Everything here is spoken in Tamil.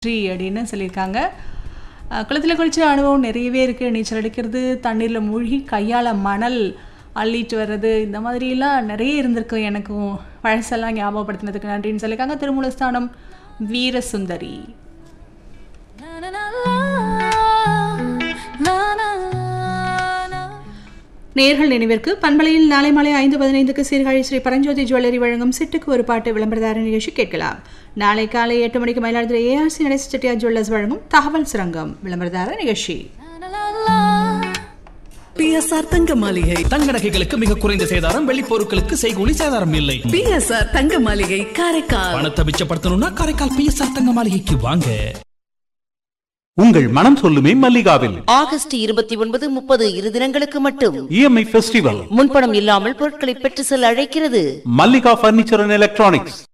நன்றி அப்படின்னு சொல்லியிருக்காங்க அஹ், குளத்துல குளிச்ச அனுபவம் நிறையவே இருக்குது நீச்சல் அடிக்கிறது தண்ணீரில் மூழ்கி கையால் மணல் அள்ளிட்டு வர்றது இந்த மாதிரிலாம் நிறைய இருந்திருக்கு எனக்கும் பழசெல்லாம் ஞாபகப்படுத்தினதுக்கு நன்றின்னு சொல்லியிருக்காங்க திருமூலஸ்தானம் வீரசுந்தரி நேர்கள் நினைவிற்கு பண்பலையில் நாளை மாலை ஐந்து பதினைந்துக்கு சீர்காழி ஸ்ரீ பரஞ்சோதி ஜுவல்லரி வழங்கும் சிட்டுக்கு ஒரு பாட்டு விளம்பரதார நிகழ்ச்சி கேட்கலாம் நாளை காலை எட்டு மணிக்கு மயிலாடுதுறை ஏஆர்சி நடேச செட்டியார் ஜுவல்லர்ஸ் வழங்கும் தகவல் சுரங்கம் விளம்பரதார நிகழ்ச்சி பிஎஸ்ஆர் தங்க மாளிகை தங்க நகைகளுக்கு மிக குறைந்த சேதாரம் வெள்ளி பொருட்களுக்கு செய்கூலி சேதாரம் இல்லை பிஎஸ்ஆர் தங்க மாளிகை காரைக்கால் பணத்தை மிச்சப்படுத்தணும்னா காரைக்கால் பிஎஸ்ஆர் தங்க மாளிகைக்கு வாங்க உங்கள் மனம் சொல்லுமே மல்லிகாவில் ஆகஸ்ட் இருபத்தி ஒன்பது முப்பது இரு தினங்களுக்கு மட்டும் இஎம்ஐ ஃபெஸ்டிவல் முன்பணம் இல்லாமல் பொருட்களை பெற்று செல்ல அழைக்கிறது மல்லிகா பர்னிச்சர் அண்ட் எலக்ட்ரானிக்ஸ்